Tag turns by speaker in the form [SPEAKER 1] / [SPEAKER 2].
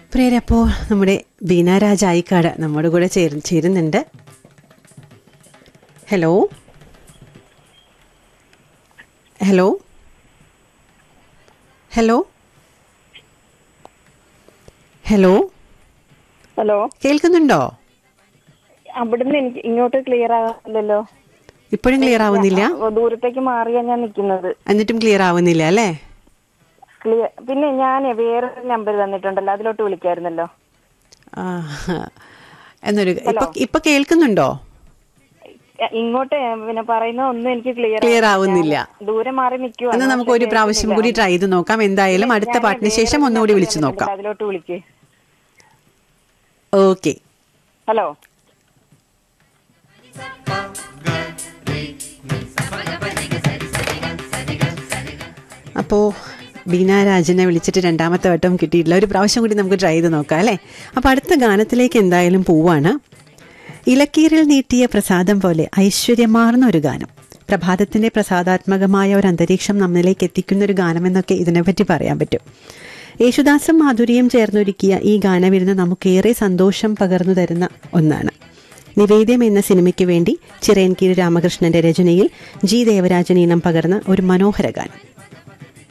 [SPEAKER 1] പ്രിയരപ്പോൾ നമ്മുടെ ബീന രാജ ആയിക്കാട് നമ്മുടെ കൂടെ ചേർ ചേരുന്നുണ്ട് hello hello hello hello
[SPEAKER 2] hello
[SPEAKER 1] കേൾക്കുന്നുണ്ടോ
[SPEAKER 2] അവിടുന്ന് എനിക്ക് ഇങ്ങോട്ട് ക്ലിയർ ആകില്ലല്ലോ
[SPEAKER 1] ഇപ്പോഴും ക്ലിയർ ആവുന്നില്ല
[SPEAKER 2] ദൂരത്തേക്ക് മാറിയാ ഞാൻ നിൽക്കുന്നത്
[SPEAKER 1] എന്നിട്ടും ക്ലിയർ ആവുന്നില്ല അല്ലേ
[SPEAKER 2] ക്ലിയർ പിന്നെ ഞാൻ വേറൊരു നമ്പർ തന്നിട്ടുണ്ടല്ലോ അതിലോട്ട് വിളിക്കായിരുന്നല്ലോ
[SPEAKER 1] ആ, എന്നൊരു ഇപ്പൊ ഇപ്പൊ കേൾക്കുന്നുണ്ടോ
[SPEAKER 2] എ- ഇങ്ങോട്ട് പിന്നെ പറയുന്ന ഒന്നും എനിക്ക് ക്ലിയർ
[SPEAKER 1] ക്ലിയർ ആവുന്നില്ല
[SPEAKER 2] ദൂരെ മാറി നിൽക്കുവാ
[SPEAKER 1] എന്നാൽ നമുക്ക് ഒരു പ്രാവശ്യം കൂടി ട്രൈ ചെയ്ത് നോക്കാം എന്തായാലും അടുത്ത പാട്ടിന് ശേഷം ഒന്നുകൂടി വിളിച്ചു നോക്കാം
[SPEAKER 2] അതിലോട്ട് വിളിക്ക്
[SPEAKER 1] ഓക്കെ
[SPEAKER 2] ഹലോ
[SPEAKER 1] അപ്പോൾ ബീന രാജനെ വിളിച്ചിട്ട് രണ്ടാമത്തെ വട്ടം കിട്ടിയിട്ടില്ല ഒരു പ്രാവശ്യം കൂടി നമുക്ക് ട്രൈ ചെയ്ത് നോക്കാം അല്ലേ അപ്പോൾ അടുത്ത ഗാനത്തിലേക്ക് എന്തായാലും പോവാണ് ഇലക്കീറിൽ നീട്ടിയ പ്രസാദം പോലെ ഐശ്വര്യമാർന്ന ഒരു ഗാനം പ്രഭാതത്തിൻ്റെ പ്രസാദാത്മകമായ ഒരു അന്തരീക്ഷം നമ്മളിലേക്ക് എത്തിക്കുന്ന ഒരു ഗാനമെന്നൊക്കെ ഇതിനെപ്പറ്റി പറയാൻ പറ്റും യേശുദാസും മാധുരിയും ചേർന്നൊരുക്കിയ ഈ ഗാനവിരുന്ന് നമുക്കേറെ സന്തോഷം പകർന്നു തരുന്ന ഒന്നാണ് നിവേദ്യം എന്ന സിനിമയ്ക്ക് വേണ്ടി ചിറയൻകീഴ് രാമകൃഷ്ണന്റെ രചനയിൽ ജി ദേവരാജൻ ഈണം പകർന്ന ഒരു മനോഹര ഗാനം